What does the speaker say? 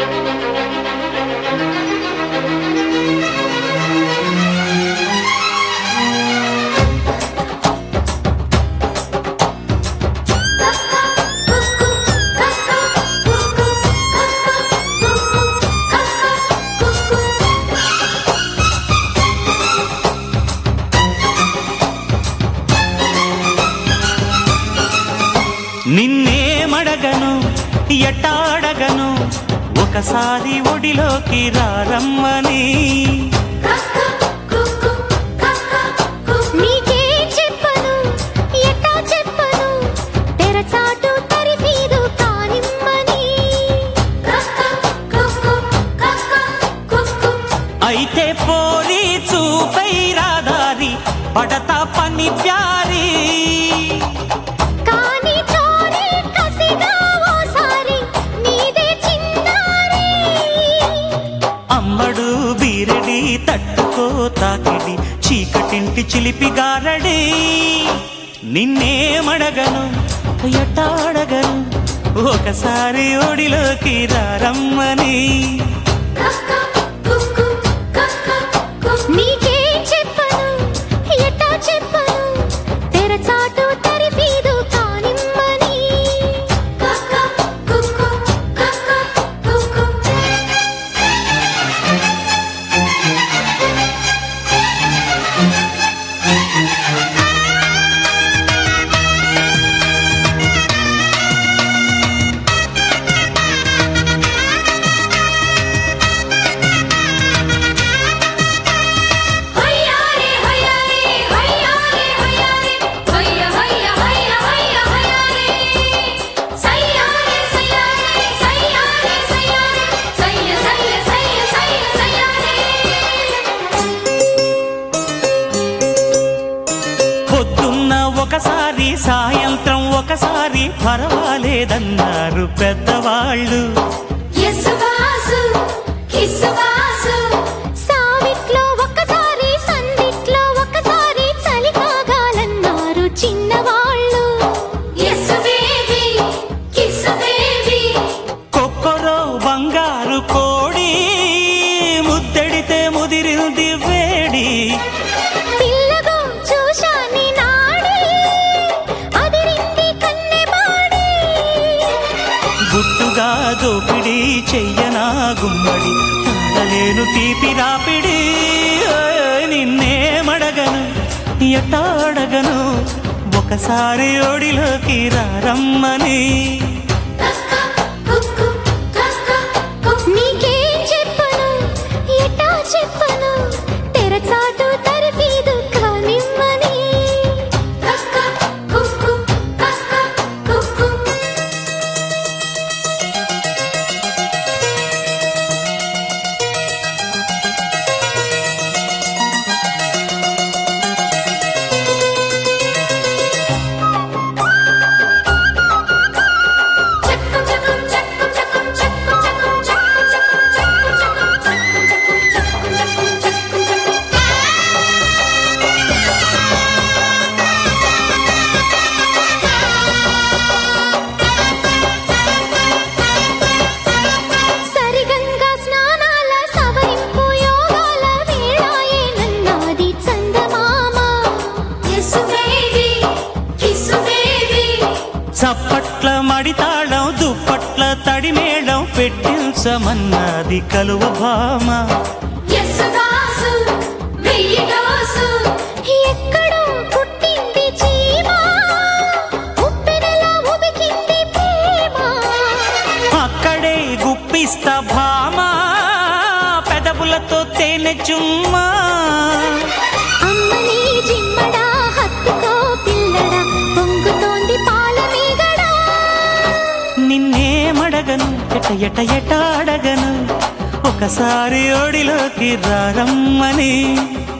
నిన్నేమడగను ఎట్టాడగను ఒకసారి ఒడిలోకి రారమ్మని నీకే చెప్పను ఎట్టా చెప్పను తెరచాటు తరిపీదు కానిమ్మని అయితే పోరి చూపై రాదారి పడతా పని ప్యారీ కాని చోరీ కసిగా ఓసారి నీదే చిన్నారి అమ్మడు బీరడి తట్టుకో తాకిడి చీకటింటి చిలిపి గారడి నిన్నేమడగను ఎట్టాడగను ఒకసారి ఒడిలోకి రారమ్మని నీకే చెప్పను ఎట్టా చెప్పను తెరచాటు తరిపీదు కానిమ్మని పొద్దున్న ఒకసారి సాయంత్రం ఒకసారి పర్వాలేదన్నారు పెద్దవాళ్ళు సావిట్లో ఒక్కసారి సందిట్లో ఒక్కసారి చలి కాగాలన్నారు చిన్నవాళ్ళు కొక్కరో బంగారు కోడి ముద్దడితే ముదిరింది వేడి పిల్లగో చూశాని నాడి అదిరింది కన్నెమాడి గుట్టుగా దోపిడి చెయ్యనా గుమ్మడి తాళలేను తీపి రాపిడి ఓయ్ నిన్నేమడగను ఎట్టాడగను ఒకసారి ఒడిలోకి రారమ్మని నీకేం చెప్పను ఎట్టా చెప్పను తెరచాటు తరిపీదు కానిమ్మని సరిగంగా స్నానాల సవరింపు యోగాల వేళాయే నన్నాది చందమామ చప్పట్ల మడితాళం దుప్పట్ల తడిమేళం పెట్టించమన్నది కలువ భామ ఎక్కడో పుట్టింది చీమ ఉప్పెనలా ఉబికింది ప్రేమ అక్కడే గుప్పిస్తా భామ పెదవులతో తేనె చుమ్మా అమ్మని జిమ్మడా హత్తుకో పిల్లడా పొంగుతోంది పాల మీగడా నిన్నేమడగను ఎట ఎట ఎట అడగను ఒకసారి ఒడిలోకి రారమ్మని